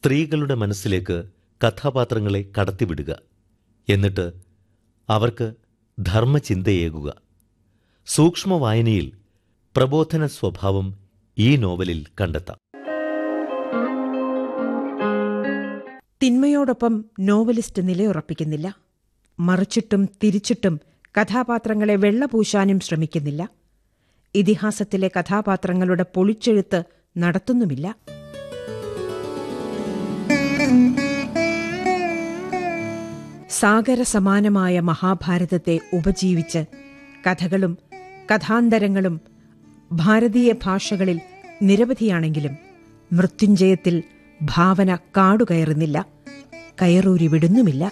സ്ത്രീകളുടെ മനസ്സിലേക്ക് കഥാപാത്രങ്ങളെ കടത്തിവിടുക എന്നിട്ട് അവർക്ക് ധർമ്മചിന്തയേകുക സൂക്ഷ്മ വായനയിൽ പ്രബോധന സ്വഭാവം ഈ നോവലിൽ കണ്ടെത്താം തിന്മയോടൊപ്പം നോവലിസ്റ്റ് നിലയുറപ്പിക്കുന്നില്ല മറിച്ചിട്ടും തിരിച്ചിട്ടും കഥാപാത്രങ്ങളെ വെള്ളപൂശാനും ശ്രമിക്കുന്നില്ല ഇതിഹാസത്തിലെ കഥാപാത്രങ്ങളുടെ പൊളിച്ചെഴുത്ത് നടത്തുന്നുമില്ല സാഗരസമാനമായ മഹാഭാരതത്തെ ഉപജീവിച്ച് കഥകളും കഥാന്തരങ്ങളും ഭാരതീയ ഭാഷകളിൽ നിരവധിയാണെങ്കിലും മൃത്യുഞ്ജയത്തിൽ ഭാവന കാടുകയറുന്നില്ല കയറൂരി വിടുന്നുമില്ല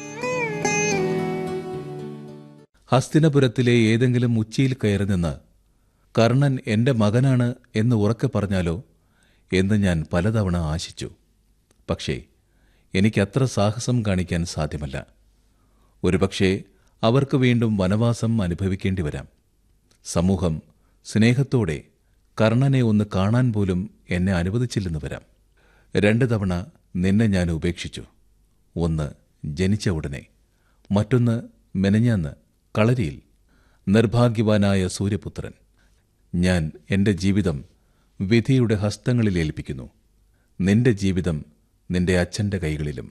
ഹസ്തിനപുരത്തിലെ ഏതെങ്കിലും ഉച്ചിയിൽ കയറി നിന്ന് കർണൻ എന്റെ മകനാണ് എന്ന് ഉറക്കെ പറഞ്ഞാലോ എന്ന് ഞാൻ പലതവണ ആശിച്ചു പക്ഷേ എനിക്കത്ര സാഹസം കാണിക്കാൻ സാധ്യമല്ല ഒരുപക്ഷേ അവർക്ക് വീണ്ടും വനവാസം അനുഭവിക്കേണ്ടി വരാം സമൂഹം സ്നേഹത്തോടെ കർണനെ ഒന്ന് കാണാൻ പോലും എന്നെ അനുവദിച്ചില്ലെന്ന് വരാം രണ്ട് തവണ നിന്നെ ഞാൻ ഉപേക്ഷിച്ചു ഒന്ന് ജനിച്ച ഉടനെ മറ്റൊന്ന് മെനഞ്ഞാന്ന് കളരിയിൽ നിർഭാഗ്യവാനായ സൂര്യപുത്രൻ ഞാൻ എന്റെ ജീവിതം വിധിയുടെ ഹസ്തങ്ങളിൽ ഏൽപ്പിക്കുന്നു നിന്റെ ജീവിതം നിന്റെ അച്ഛന്റെ കൈകളിലും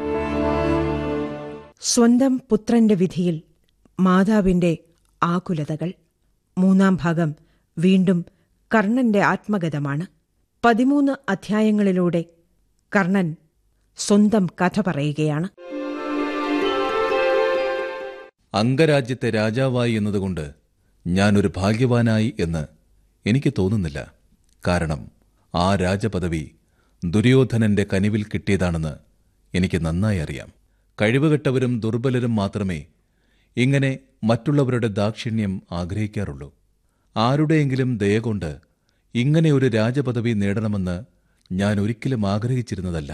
സ്വന്തം പുത്രന്റെ വിധിയിൽ മാതാവിന്റെ ആകുലതകൾ മൂന്നാം ഭാഗം വീണ്ടും കർണന്റെ ആത്മഗതമാണ് പതിമൂന്ന് അധ്യായങ്ങളിലൂടെ കർണൻ സ്വന്തം കഥ പറയുകയാണ് അംഗരാജ്യത്തെ രാജാവായി എന്നതുകൊണ്ട് ഞാനൊരു ഭാഗ്യവാനായി എന്ന് എനിക്ക് തോന്നുന്നില്ല കാരണം ആ രാജപദവി ദുര്യോധനന്റെ കനിവിൽ കിട്ടിയതാണെന്ന് എനിക്ക് നന്നായി അറിയാം കഴിവുകെട്ടവരും ദുർബലരും മാത്രമേ ഇങ്ങനെ മറ്റുള്ളവരുടെ ദാക്ഷിണ്യം ആഗ്രഹിക്കാറുള്ളൂ ആരുടെയെങ്കിലും ദയ കൊണ്ട് ഇങ്ങനെ ഒരു രാജപദവി നേടണമെന്ന് ഞാൻ ഒരിക്കലും ആഗ്രഹിച്ചിരുന്നതല്ല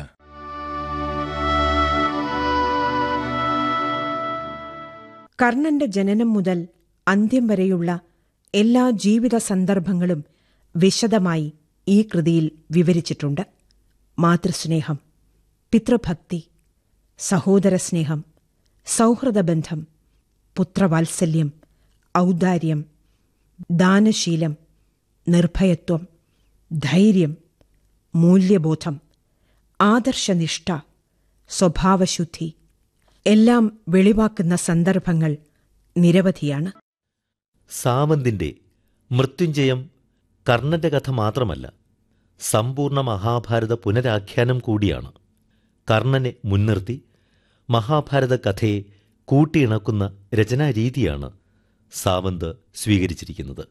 കർണന്റെ ജനനം മുതൽ അന്ത്യം വരെയുള്ള എല്ലാ ജീവിത സന്ദർഭങ്ങളും വിശദമായി ഈ കൃതിയിൽ വിവരിച്ചിട്ടുണ്ട് മാതൃസ്നേഹം പിതൃഭക്തി സഹോദരസ്നേഹം സൗഹൃദബന്ധം പുത്രവാത്സല്യം ഔദാര്യം ദാനശീലം നിർഭയത്വം ധൈര്യം മൂല്യബോധം ആദർശനിഷ്ഠ സ്വഭാവശുദ്ധി എല്ലാം വെളിവാക്കുന്ന സന്ദർഭങ്ങൾ നിരവധിയാണ് സാവന്തിന്റെ മൃത്യുഞ്ജയം കർണന്റെ കഥ മാത്രമല്ല സമ്പൂർണ്ണ മഹാഭാരത പുനരാഖ്യാനം കൂടിയാണ് കർണനെ മുൻനിർത്തി മഹാഭാരത കഥയെ കൂട്ടിയിണക്കുന്ന രചനാരീതിയാണ് സാവന്ത് സ്വീകരിച്ചിരിക്കുന്നത്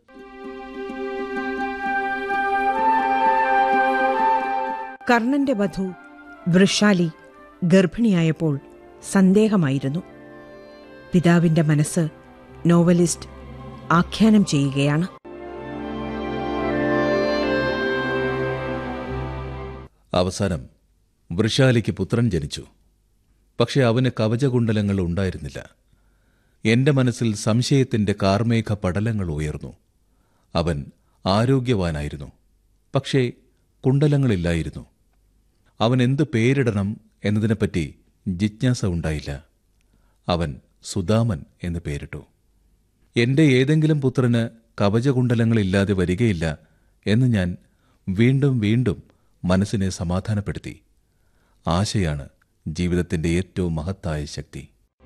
കർണന്റെ വധു വൃഷാലി ഗർഭിണിയായപ്പോൾ സന്ദേഹമായിരുന്നു പിതാവിന്റെ മനസ്സ് നോവലിസ്റ്റ് ആഖ്യാനം ചെയ്യുകയാണ് അവസാനം വൃഷാലിക്ക് പുത്രൻ ജനിച്ചു പക്ഷെ അവന് കവചകുണ്ടലങ്ങൾ ഉണ്ടായിരുന്നില്ല എന്റെ മനസ്സിൽ സംശയത്തിന്റെ കാർമേഘ പടലങ്ങൾ ഉയർന്നു അവൻ ആരോഗ്യവാനായിരുന്നു പക്ഷേ കുണ്ടലങ്ങളില്ലായിരുന്നു അവൻ എന്ത് പേരിടണം എന്നതിനെപ്പറ്റി ജിജ്ഞാസ ഉണ്ടായില്ല അവൻ സുദാമൻ എന്ന് പേരിട്ടു എന്റെ ഏതെങ്കിലും പുത്രന് കവചകുണ്ടലങ്ങളില്ലാതെ വരികയില്ല എന്ന് ഞാൻ വീണ്ടും വീണ്ടും മനസ്സിനെ സമാധാനപ്പെടുത്തി ആശയാണ് ജീവിതത്തിന്റെ ഏറ്റവും മഹത്തായ ശക്തി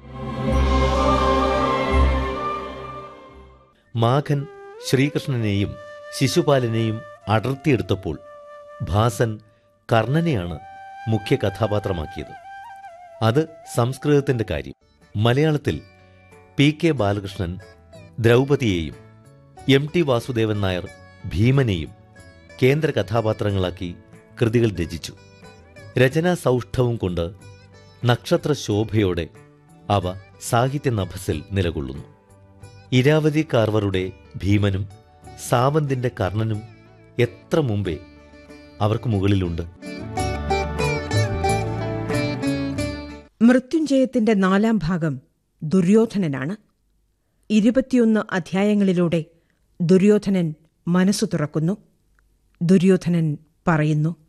മാഘൻ ശ്രീകൃഷ്ണനെയും ശിശുപാലനെയും അടർത്തിയെടുത്തപ്പോൾ ഭാസൻ കർണനെയാണ് മുഖ്യ കഥാപാത്രമാക്കിയത് അത് സംസ്കൃതത്തിന്റെ കാര്യം മലയാളത്തിൽ പി കെ ബാലകൃഷ്ണൻ ദ്രൗപദിയെയും എം ടി വാസുദേവൻ നായർ ഭീമനെയും കേന്ദ്ര കഥാപാത്രങ്ങളാക്കി കൃതികൾ രചിച്ചു രചനാ സൗഷ്ഠവും കൊണ്ട് നക്ഷത്ര ശോഭയോടെ അവ സാഹിത്യ നഭസിൽ നിലകൊള്ളുന്നു ഇരാവതി കാർവറുടെ ഭീമനും സാവന്തിന്റെ കർണനും എത്ര മുമ്പേ അവർക്ക് മുകളിലുണ്ട് മൃത്യുഞ്ജയത്തിന്റെ നാലാം ഭാഗം ദുര്യോധനനാണ് ഇരുപത്തിയൊന്ന് അധ്യായങ്ങളിലൂടെ ദുര്യോധനൻ മനസ്സു തുറക്കുന്നു ദുര്യോധനൻ പറയുന്നു